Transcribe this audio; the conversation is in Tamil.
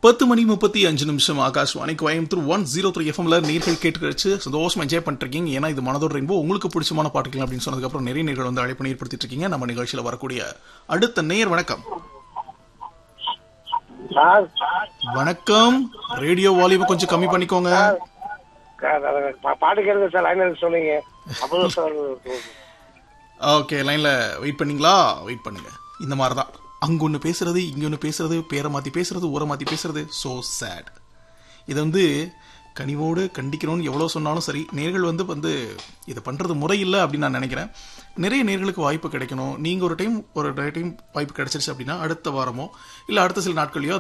பத்து மணி முப்பத்தி அஞ்சு நிமிஷம் Akashvani Coimbatore one zero three எஃப்எம்ல நேர்கள் கேட்டு கழிச்சு சந்தோஷமா என்ஜாய் பண்ணிருக்கீங்க ஏன்னா இது மனதோட ரெயின்போ உங்களுக்கு பிடிச்சமான பாட்டுகள் அப்படின்னு சொன்னதுக்கப்புறம் நிறைய நேர்கள் வந்து அழைப்பு ஏற்படுத்திட்டு இருக்கீங்க நம்ம நிகழ்ச்சியில வரக்கூடிய அடுத்த நேர் வணக்கம் சார் வணக்கம் ரேடியோ வால்யூம் கொஞ்சம் கம்மி பண்ணிக்கோங்க பா- பாட்டு கேளுங்க சார் லைன் சொல்லுங்க அப்பதான் சார் ஓகே லைன்ல வெயிட் பண்ணீங்களா வெயிட் பண்ணுங்க இந்த மாதிரி தான் அங்க ஒன்று பேசுறது இங்க ஒன்று பேசுறது பேரை மாத்தி பேசுறது ஊரை மாத்தி பேசுறது சோ சேட் இதை வந்து கனிவோடு கண்டிக்கணும்னு எவ்வளோ சொன்னாலும் சரி நேர்கள் வந்து வந்து இதை பண்றது முறை இல்லை அப்படின்னு நான் நினைக்கிறேன் நிறைய நேர்களுக்கு வாய்ப்பு கிடைக்கணும் நீங்க ஒரு டைம் ஒரு டைம் வாய்ப்பு கிடைச்சிருச்சு அப்படின்னா அடுத்த வாரமோ இல்லை அடுத்த சில நாட்களையோ